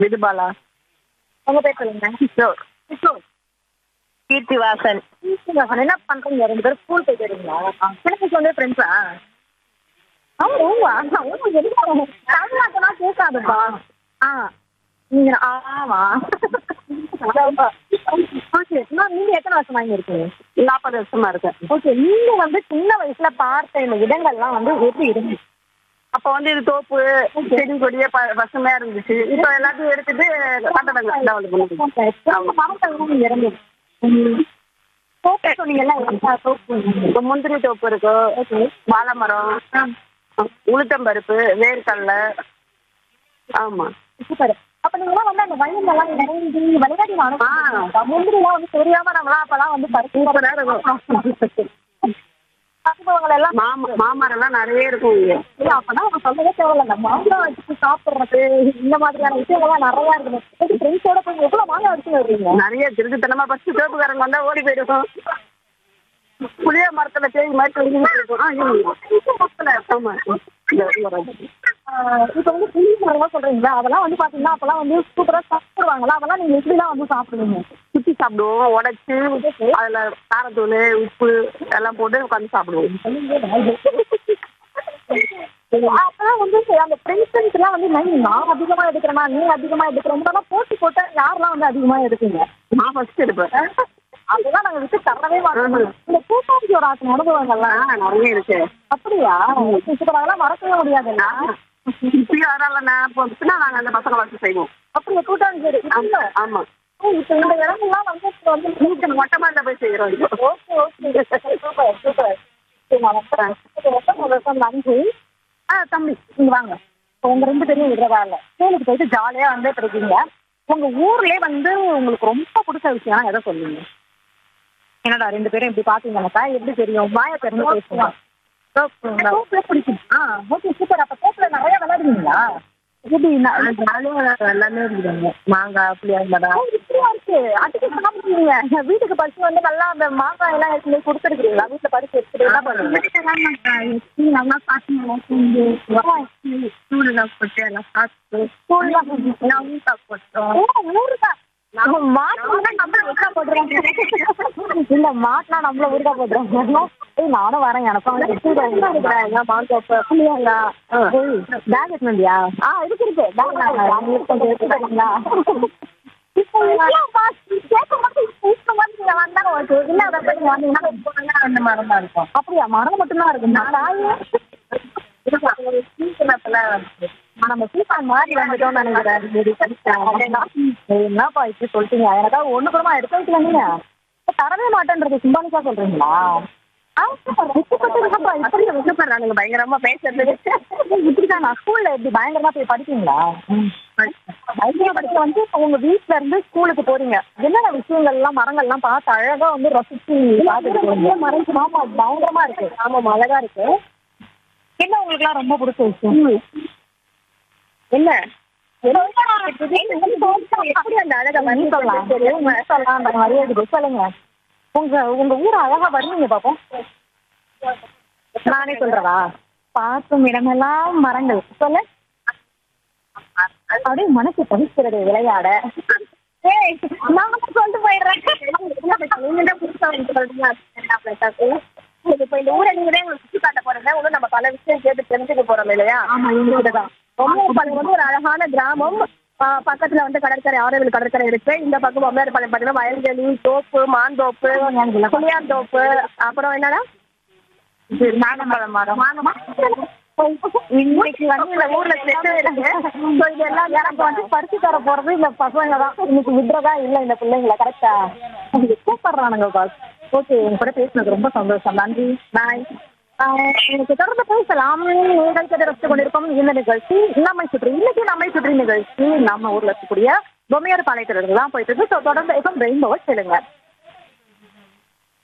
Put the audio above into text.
விதுபாலா உங்க பேர் சொல்லுங்க கிஷோர் கிஷோர் கீர்த்திவாசன் கீர்த்திவாசன் என்ன பண்றீங்க ரெண்டு பேரும் ஸ்கூல் போயிட்டு வரீங்களா எனக்கு வந்து ஃப்ரெண்ட்ஸா ஆமா ஓவா தமிழ்நாட்டெல்லாம் கேட்காதுப்பா ஆ நீங்க ஆமா ஓகே நீங்க எத்தனை வருஷமா இங்க இருக்கீங்க நாற்பது வருஷமா இருக்கேன் ஓகே நீங்க வந்து சின்ன வயசுல பார்த்த இந்த இடங்கள்லாம் வந்து எப்படி இருந்துச்சு அப்ப வந்து இது தோப்பு செடி கொடியே ப- பசுமையா இருந்துச்சு இப்போ எல்லாத்தையும் எடுத்துட்டு கட்டடங்கள் டெவலப் பண்ணிட்டு உங்க மரங்கள் நீங்க இறங்குது தோப்பு சொன்னீங்கல்ல என்ன தோப்பு இப்போ முந்திரி தோப்பு இருக்கு வாழை மரம் உளுத்தம்பருப்பு வேர்க்கடலை ஆமா சூப்பர் அப்ப நீங்க வந்து அந்த வயல்ல எல்லாம் இறங்கி விளையாடி நானும் முந்திரி எல்லாம் வந்து தெரியாம நம்மளாம் அப்பெல்லாம் வந்து சூப்பரா பறிச்சு அனுபவங்கள் எல்லாம் மாம மாமரம் எல்லாம் நிறைய இருக்கும் இங்க இல்ல அப்பனா அவங்க சொல்லவே தேவையில்ல இந்த மாங்காய் வச்சு சாப்பிடுறது இந்த மாதிரியான விஷயங்கள்லாம் நிறைய இருக்குது ஃப்ரெண்ட்ஸோட போய் எவ்வளவு மாங்காய் வச்சு வருவீங்க நிறைய திருட்டுத்தனமா ஃபர்ஸ்ட் தோப்புக்காரங்க வந்தா ஓடி போயிடுவோம் புளிய மரத்துல தேய் மாதிரி தொங்கிட்டு இருக்கும் ஆ, இருங்க. மரத்துல, ஆமா இந்த மரம். ஆஹ் இப்ப வந்து புளி மரம் சொல்றீங்களா அதெல்லாம் வந்து பாத்தீங்கன்னா அப்பெல்லாம் வந்து சூப்பரா சாப்பிடுவாங்களா அதெல்லாம் நீங்க எப்படிலாம் வந்து சாப்பிடுவீங்க சுத்தி சாப்பிடுவோம் உடைச்சு அதுல காரத்தூள் உப்பு எல்லாம் போட்டு உட்காந்து சாப்பிடுவோம் அப்பெல்லாம் வந்து சரி, அந்த ஃப்ரெண்ட்ஸ் எல்லாம் வந்து நான் நான் அதிகமா எடுக்கிறேனா நீ அதிகமா எடுக்கிறோம் போட்டி போட்டு யாரெல்லாம் வந்து அதிகமா எடுப்பீங்க நான் ஃபர்ஸ்ட் எடுப்பேன் அதெல்லாம் நாங்க விட்டு தரவே மாட்டோம் இந்த கூட்டாஞ்சி ஒரு ஆசை அனுபவங்கள்லாம் ஆ, நிறைய இருக்கு அப்படியா சூப்பர் அதெல்லாம் மறக்கவே முடியாதுல்ல இப்பயும் யாரால நான் போச்சுன்னா நாங்க அந்த பசங்களை வச்சு செய்வோம் அப்படியே கூட்டாஞ்சி ஆமா ஆமா இப்ப இந்த இடங்கள்லாம் வந்து இப்ப வந்து வீட்டு மொட்டை மாடில போய் செய்யறோம் இப்போ ஓகே ஓகே சூப்பர் சூப்பர் சரி, நான் வைக்கிறேன். ரொம்ப சந்தோஷம், நன்றி ஆ தம்பி இங்க வாங்க உங்க ரெண்டு பேரும் விடுறதா இல்ல ஸ்கூலுக்கு போயிட்டு ஜாலியா வந்துட்டு இருக்கீங்க உங்க ஊர்லயே வந்து உங்களுக்கு ரொம்ப பிடிச்ச விஷயம் எதை சொல்லுவீங்க என்னடா ரெண்டு பேரும் இப்படி பாத்தீங்கன்னாக்கா எப்படி தெரியும் வாய திறந்து பேசுங்க தோப்புல பிடிக்கும் ஆ ஓகே சூப்பர் அப்ப தோப்புல நிறைய விளையாடுவீங்களா எப்படி நான் ஜாலியா எல்லாமே இருக்குதுங்க மாங்காய் புளியாங்க மரம் இப்படியா இருக்கு அதுக்கு சாப்பிடுவீங்க வீட்டுக்கு பறிச்சு வந்து நல்லா அந்த மாங்காய் எல்லாம் எடுத்து போய் கொடுத்துருக்கீங்களா வீட்டுல பறிச்சு எடுத்துட்டு என்ன பண்ணுவீங்க நல்லா சாப்பிட்டு ஸ்கூல்ல போட்டு எல்லாம் சாப்பிட்டு நான் ஊட்டா போட்டோம் ஓ, ஊறுகாய். நம்ம மாட்டுனா நம்மள ஊறுகாய் போடுறாங்க. இல்ல மாட்டினா நம்மள ஊறுகாய் போடுறாங்க ஏய் நானும் வரேன் எனக்கும் வந்து எடுத்துட்டு இருக்கிறேன் மாங்கோப்பு புளியாங்க பேக் எடுத்துட்டியா ஆ இருக்கு இருக்கு பேக் கொஞ்சம் எடுத்துக்கிறீங்களா இப்போ இல்லப்பா, கேட்கும்போது இப்ப வந்து நீங்க வந்தா ஓகே. இல்ல, அதை போய் வாங்கினா இப்போ வந்து அந்த மரம் தான் இருக்கும் அப்படியா மரம் மட்டும்தான் இருக்கு நம்ம சீப்பான் மாறி வந்துட்டோம் நினைக்கிறேன் சரி, சரிப்பா. சரி, என்னப்பா இப்படி சொல்லிட்டீங்க எனக்கா ஒண்ணு கூடமா எடுத்து வைக்கல நீங்க இப்ப தரவே மாட்டேன்றது சிம்பாலிக்கா சொல்றீங்களா ஆ, சூப்பர். விட்டுப்பட்டுருக்கப்பா, இப்படி விட்டுப்படுறாங்க பயங்கரமா பேசுறது இப்படிதான் நான் ஸ்கூல்ல எப்படி பயங்கரமா போய் படிப்பீங்களா பயங்கரமா படிக்க வந்து இப்ப உங்க வீட்ல இருந்து ஸ்கூலுக்கு போறீங்க என்னென்ன விஷயங்கள் எல்லாம் மரங்கள் எல்லாம் பார்த்து அழகா வந்து ரசிச்சு பார்த்துட்டு போறீங்க மரம் ஆமா பயங்கரமா இருக்கு ஆமா அழகா இருக்கு என்ன உங்களுக்கு எல்லாம் ரொம்ப பிடிச்ச விஷயம் என்ன எப்படி அந்த அழகை வர்ணி சொல்லலாம் சொல்லலாம் அந்த மாதிரியே இருக்குது சொல்லுங்க உங்க உங்க ஊர் அழகா வருவீங்க பாப்போம் நானே சொல்றதா பார்க்கும் இடமெல்லாம் மரங்கள் சொல்லு அப்படியே மனசு தவிக்கிறது விளையாட ஏய், நான் மட்டும் சொல்லிட்டு போயிடுறேன் நீங்க தான் புதுசா வந்து சொல்றீங்க என்ன பிளேட்டாக்கு இப்போ இந்த ஊரை நீங்க தான் உங்களுக்கு சுற்றி காட்ட போறீங்க இன்னும் நம்ம பல விஷயம் கேட்டு தெரிஞ்சுக்க போறோம் இல்லையா ஆமா இவங்க தான் பொம்மையப்பாளையம் வந்து ஒரு அழகான கிராமம் ஆ, பக்கத்துல வந்து கடற்கரை ஆரோவில் கடற்கரை இருக்கு இந்த பக்கம் பொம்மையப்பாளையம் பாத்தீங்கன்னா வயல்வெளி தோப்பு மாந்தோப்பு புளியாந்தோப்பு அப்புறம் என்னடா நாகம்பழம் மரம் இன்னைக்கு வந்து இந்த ஊர்ல செட்டு இருக்கு So, இது எல்லாம் எனக்கு வந்து பறிச்சு தர போறது இந்த பசங்க தான் இன்னைக்கு விடுறதா இல்ல இந்த பிள்ளைங்கள கரெக்டா கூப்பிடுறானுங்க பாஸ் ஓகே உங்க கூட பேசினது ரொம்ப சந்தோஷம் நன்றி பாய் எனக்கு தொடர்ந்து பேசலாம் நீங்கள் ரசித்துக் கொண்டிருக்கும் இந்த நிகழ்ச்சி நம்மை சுற்றி இன்னைக்கு நம்மை சுற்றி நிகழ்ச்சி நம்ம ஊர்ல இருக்கக்கூடிய பொம்மையார் பாளையத்தில் தான் போயிட்டு இருக்கு So, தொடர்ந்து ரெயின்போவை கேளுங்க